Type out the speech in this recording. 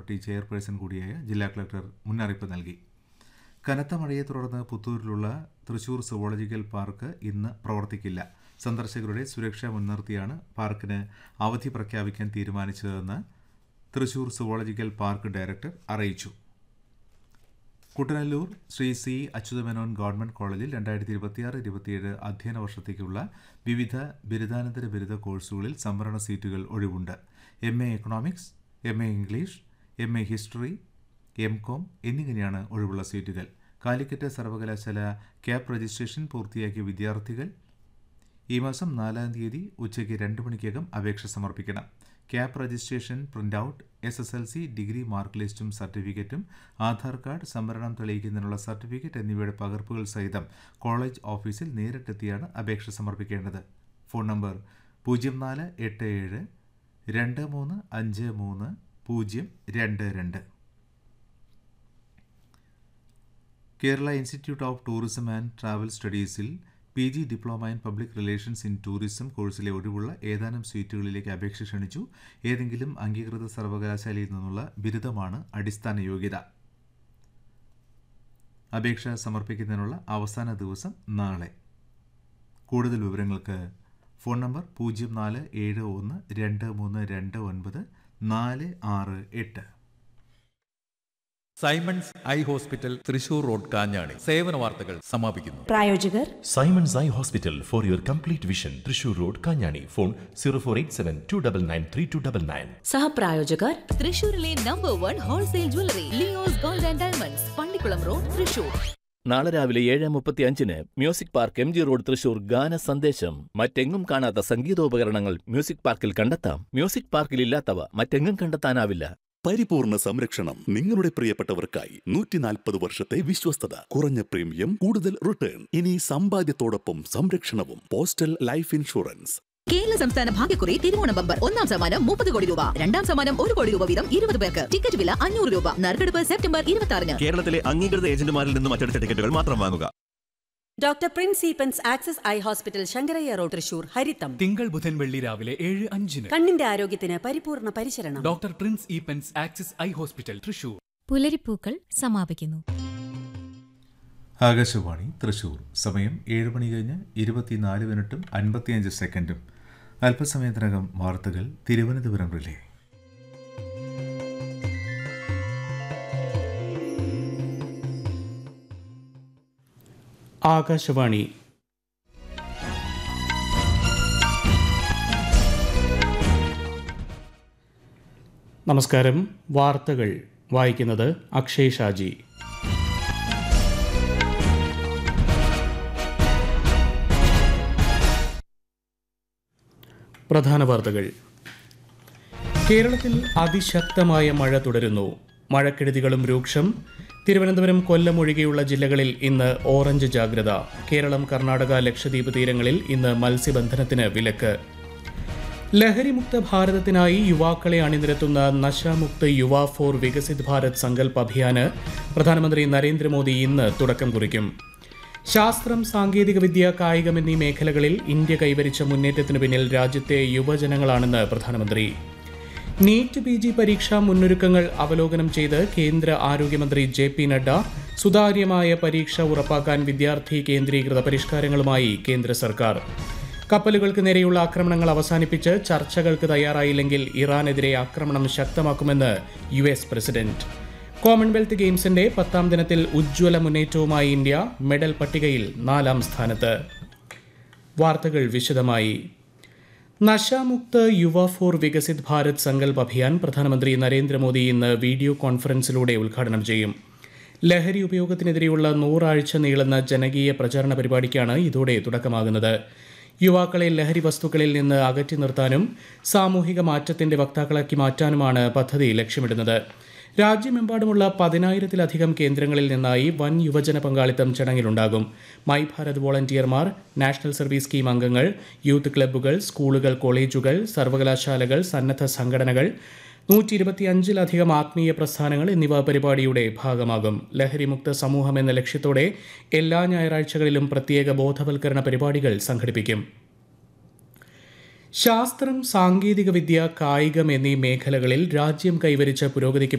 Committee chairperson കൂടിയായ ജില്ലാ collector മുന്നറിയിപ്പ് നൽകി കനത്ത മഴയെ തുടർന്ന് പുത്തൂരിലുള്ള തൃശൂർ സുവോളജിക്കൽ പാർക്ക് ഇന്ന് പ്രവർത്തിക്കില്ല സന്ദർശകരുടെ സുരക്ഷ മുൻനിർത്തിയാണ് പാർക്കിന് അവധി പ്രഖ്യാപിക്കാൻ തീരുമാനിച്ചതെന്ന് തൃശൂർ സുവോളജിക്കൽ പാർക്ക് ഡയറക്ടർ അറിയിച്ചു കുട്ടനല്ലൂർ ശ്രീ സി അച്യുതമേനോൻ ഗവൺമെന്റ് കോളേജിൽ രണ്ടായിരത്തി ഇരുപത്തിയാറ് ഇരുപത്തിയേഴ് അധ്യയന വർഷത്തേക്കുള്ള വിവിധ ബിരുദാനന്തര ബിരുദ കോഴ്സുകളിൽ സംവരണ സീറ്റുകൾ ഒഴിവുണ്ട് M A economics M A English M A history M com എന്നിങ്ങനെയാണ് ഒഴിവുള്ള സീറ്റുകൾ കാലിക്കറ്റ് സർവകലാശാല ക്യാപ് രജിസ്ട്രേഷൻ പൂർത്തിയാക്കിയ വിദ്യാർത്ഥികൾ ഈ മാസം നാലാം തീയതി ഉച്ചയ്ക്ക് രണ്ട് മണിക്കകം അപേക്ഷ സമർപ്പിക്കണം CAP registration print out S S L C degree mark ലിസ്റ്റും സർട്ടിഫിക്കറ്റും ആധാർ കാർഡ് സംവരണം തെളിയിക്കുന്നതിനുള്ള സർട്ടിഫിക്കറ്റ് എന്നിവയുടെ പകർപ്പുകൾ സഹിതം കോളേജ് ഓഫീസിൽ നേരിട്ടെത്തിയാണ് അപേക്ഷ സമർപ്പിക്കേണ്ടത് ഫോൺ നമ്പർ പൂജ്യം നാല് എട്ട് ഏഴ് രണ്ട് മൂന്ന് അഞ്ച് മൂന്ന് പൂജ്യം രണ്ട് രണ്ട് Kerala institute of tourism and travel സ്റ്റഡീസിൽ P G diploma in public relations in tourism കോഴ്സിലെ ഒഴിവുള്ള ഏതാനും സീറ്റുകളിലേക്ക് അപേക്ഷ ക്ഷണിച്ചു ഏതെങ്കിലും അംഗീകൃത സർവകലാശാലയിൽ നിന്നുള്ള ബിരുദമാണ് അടിസ്ഥാന യോഗ്യത അപേക്ഷ സമർപ്പിക്കുന്നതിനുള്ള അവസാന ദിവസം നാളെ കൂടുതൽ വിവരങ്ങൾക്ക് ഫോൺ നമ്പർ പൂജ്യം നാല് ഏഴ് ഒന്ന് രണ്ട് മൂന്ന് രണ്ട് ഒൻപത് നാല് ആറ് എട്ട് Simons eye hospital Thrissur road Kanjani സേവന വാർത്തകൾ സമാപിക്കുന്നു പ്രായോജകർ Simon's Eye Hospital for your complete vision. Trishur Road, Kanyani. Phone 0487 299 3299. സഹപ്രായോജകർ തൃശൂരിലെ number one wholesale jewellery Leo's gold and diamonds Pallikulam road Thrissur നാളെ രാവിലെ ഏഴ് മുപ്പത്തി അഞ്ചിന് music park M G road Thrissur ഗാന സന്ദേശം മറ്റെങ്ങും കാണാത്ത സംഗീതോപകരണങ്ങൾ മ്യൂസിക് പാർക്കിൽ കണ്ടെത്താം മ്യൂസിക് പാർക്കിൽ ഇല്ലാത്തവ മറ്റെങ്ങും കണ്ടെത്താനാവില്ല പരിപൂർണ സംരക്ഷണം നിങ്ങളുടെ പ്രിയപ്പെട്ടവർക്കായി നൂറ്റി നാൽപ്പത് വർഷത്തെ വിശ്വസ്തത കുറഞ്ഞ പ്രീമിയം കൂടുതൽ റിട്ടേൺ ഇനി സമ്പാദ്യത്തോടൊപ്പം സംരക്ഷണവും പോസ്റ്റൽ ലൈഫ് ഇൻഷുറൻസ് കേരള സംസ്ഥാന ഭാഗ്യക്കുറി തിരുവോണ ബമ്പർ ഒന്നാം സമ്മാനം മുപ്പത് കോടി രൂപ രണ്ടാം സമ്മാനം ഒരു കോടി രൂപ വീതം ഇരുപത് പേർക്ക് ടിക്കറ്റ് വില അഞ്ഞൂറ് രൂപ നറുക്കെടുപ്പ് സെപ്റ്റംബർ ഇരുപത്തി ആറിന് കേരളത്തിലെ അംഗീകൃത ഏജന്റുമാരിൽ നിന്നും അച്ചടിച്ച ടിക്കറ്റുകൾ മാത്രം വാങ്ങുക doctor Prince Eapen's access eye hospital Sankarayya road Thrissur ഹരിത്തം തിങ്കൾ ബുധൻ വെള്ളി രാവിലെ ഏഴ് അഞ്ചിന് കണ്ണിന്റെ ആരോഗ്യത്തിന് പരിപൂർണ പരിചരണം doctor Prince Eapen's Axis eye hospital Thrissur പുലരിപ്പൂക്കൾ സമാപിക്കുന്നു ആകാശവാണി തൃശൂർ സമയം ഏഴ് മണി കഴിഞ്ഞ് ഇരുപത്തിനാല് മിനിറ്റും അൻപത്തിയഞ്ച് സെക്കൻഡും അല്പസമയത്തിനകം വാർത്തകൾ തിരുവനന്തപുരം റിലേ ആകാശവാണി നമസ്കാരം വാർത്തകൾ വായിക്കുന്നത് അക്ഷയ് ഷാജി പ്രധാന വാർത്തകൾ കേരളത്തിൽ അതിശക്തമായ മഴ തുടരുന്നു മഴക്കെടുതികളും രൂക്ഷം തിരുവനന്തപുരം കൊല്ലം ഒഴികെയുള്ള ജില്ലകളിൽ ഇന്ന് ഓറഞ്ച് ജാഗ്രത കേരളം കർണാടക ലക്ഷദ്വീപ് തീരങ്ങളിൽ ഇന്ന് മത്സ്യബന്ധനത്തിന് വിലക്ക് ലഹരിമുക്ത ഭാരതത്തിനായി യുവാക്കളെ അണിനിരത്തുന്ന നശാമുക്ത് യുവ ഫോർ വികസിത് ഭാരത് സങ്കൽപ് അഭിയാന് പ്രധാനമന്ത്രി നരേന്ദ്രമോദി ഇന്ന് തുടക്കം കുറിക്കും ശാസ്ത്രം സാങ്കേതികവിദ്യ കായികം എന്നീ മേഖലകളിൽ ഇന്ത്യ കൈവരിച്ച മുന്നേറ്റത്തിന് പിന്നിൽ രാജ്യത്തെ യുവജനങ്ങളാണെന്ന് പ്രധാനമന്ത്രി നീറ്റ് പി ജി പരീക്ഷാ മുന്നൊരുക്കങ്ങൾ അവലോകനം ചെയ്ത് കേന്ദ്ര ആരോഗ്യമന്ത്രി ജെ പി നഡ്ഡ സുതാര്യമായ പരീക്ഷ ഉറപ്പാക്കാൻ വിദ്യാർത്ഥി കേന്ദ്രീകൃത പരിഷ്കാരങ്ങളുമായി കേന്ദ്ര സർക്കാർ കപ്പലുകൾക്ക് നേരെയുള്ള ആക്രമണങ്ങൾ അവസാനിപ്പിച്ച് ചർച്ചകൾക്ക് തയ്യാറായില്ലെങ്കിൽ ഇറാനെതിരെ ആക്രമണം ശക്തമാക്കുമെന്ന് യു എസ് പ്രസിഡന്റ് കോമൺവെൽത്ത് ഗെയിംസിന്റെ പത്താം ദിനത്തിൽ ഉജ്ജ്വല മുന്നേറ്റവുമായി ഇന്ത്യ മെഡൽ പട്ടികയിൽ നാലാം സ്ഥാനത്ത് വാർത്തകൾ വിശദമായി നശാമുക്ത് യുവ ഫോർ വികസിത് ഭാരത് സങ്കൽപ് അഭിയാൻ പ്രധാനമന്ത്രി നരേന്ദ്രമോദി ഇന്ന് വീഡിയോ കോൺഫറൻസിലൂടെ ഉദ്ഘാടനം ചെയ്യും ലഹരി ഉപയോഗത്തിനെതിരെയുള്ള നൂറാഴ്ച നീളുന്ന ജനകീയ പ്രചാരണ പരിപാടിക്കാണ് ഇതോടെ തുടക്കമാകുന്നത് യുവാക്കളെ ലഹരി വസ്തുക്കളിൽ നിന്ന് അകറ്റി നിർത്താനും സാമൂഹിക മാറ്റത്തിന്റെ വക്താക്കളാക്കി മാറ്റാനുമാണ് പദ്ധതി ലക്ഷ്യമിടുന്നത് രാജ്യമെമ്പാടുമുള്ള പതിനായിരത്തിലധികം കേന്ദ്രങ്ങളിൽ നിന്നായി വൻ യുവജന പങ്കാളിത്തം ചടങ്ങിലുണ്ടാകും മൈ ഭാരത് വോളണ്ടിയർമാർ നാഷണൽ സർവീസ് സ്കീം അംഗങ്ങൾ യൂത്ത് ക്ലബ്ബുകൾ സ്കൂളുകൾ കോളേജുകൾ സർവകലാശാലകൾ സന്നദ്ധ സംഘടനകൾ നൂറ്റി ഇരുപത്തിയഞ്ചിലധികം ആത്മീയ പ്രസ്ഥാനങ്ങൾ എന്നിവ പരിപാടിയുടെ ഭാഗമാകും ലഹരിമുക്ത സമൂഹം എന്ന ലക്ഷ്യത്തോടെ എല്ലാ ഞായറാഴ്ചകളിലും പ്രത്യേക ബോധവൽക്കരണ പരിപാടികൾ സംഘടിപ്പിക്കും ശാസ്ത്രം സാങ്കേതികവിദ്യ കായികം എന്നീ മേഖലകളിൽ രാജ്യം കൈവരിച്ച പുരോഗതിക്ക്